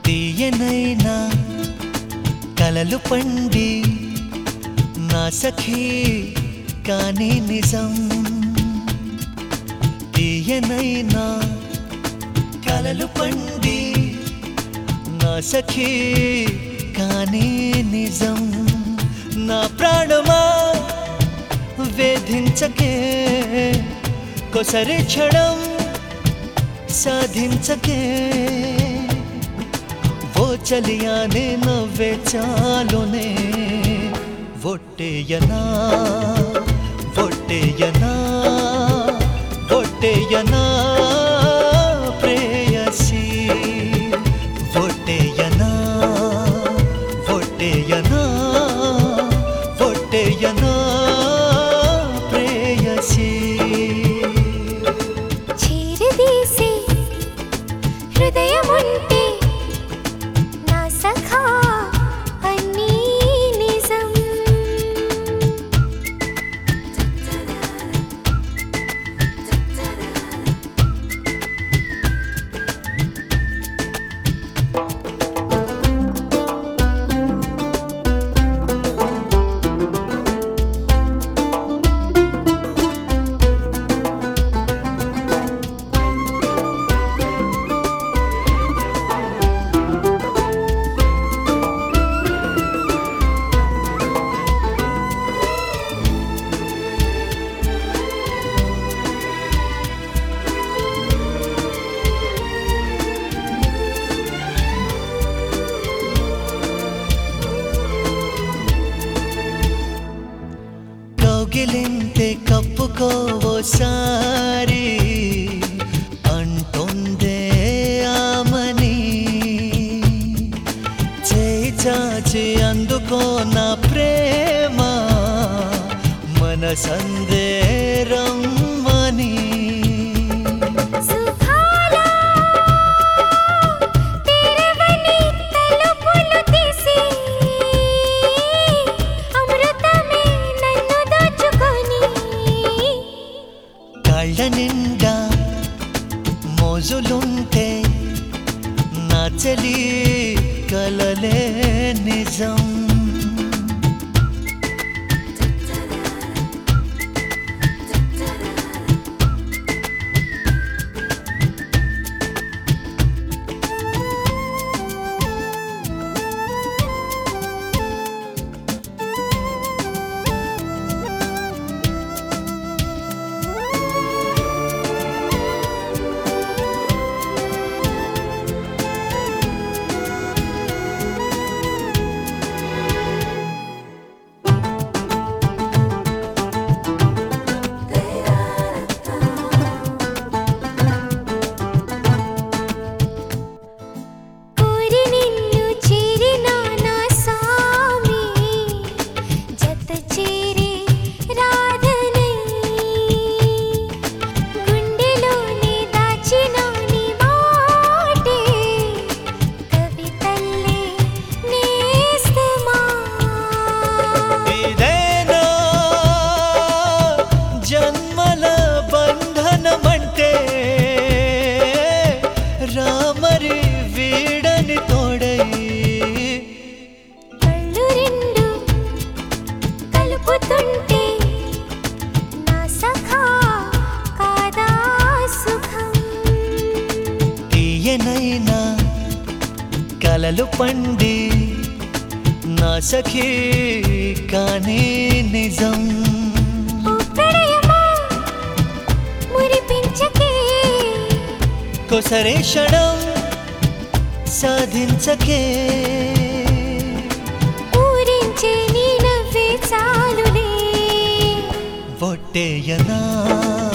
తీయనైనా కలలు పండి నా సఖీ కానీ నిజం తీయనైనా కలలు పండి నా సఖీ కానీ నిజం నా ప్రాణమా వేధించకే కొసరి క్షణం సాధించకే ఓ చలియానే నవ్వే చాలునే ఒట్టేయనా ఒట్టేయనా ఒట్టేయనా ప్రేయసి ఒట్టేయనా ఒట్టేయనా ఒట్టేయనా ప్రేయసి చీరదీసి హృదయముంటే నా సఖా అన్నీ నిజం కౌగిలింతే కప్పుకోవోసారి అంటుందే ఆమని చేయి చాచి అందుకో నా ప్రేమ మనసందే రమ్మని సుఖాల తెరవని తలుపులు తీసి అమృతమే నన్ను దాచుకొని కళ్ళ నిండా మోజులుంటే నా చలి కలలే నిజం కోరి నిన్ను చేరిన నా సామి జత చేరి రాధనై గుండెలోనే దాచిన నీ మాటే కవితల్లే నేస్తమా ఇదేనా జన్మల బంధనమంటే రామరి వీడని తోడై కళ్ళు రెండు కలుపుతుంటే నా సఖా కాదా సుఖం తీయనైనా కలలు పండి నా సఖీ కానీ నిజం ఓ ప్రణయమా మురిపించకే కొసరే క్షణం సాధించకే ఊరించే నీ నవ్వే చాలులే ఒట్టేయనా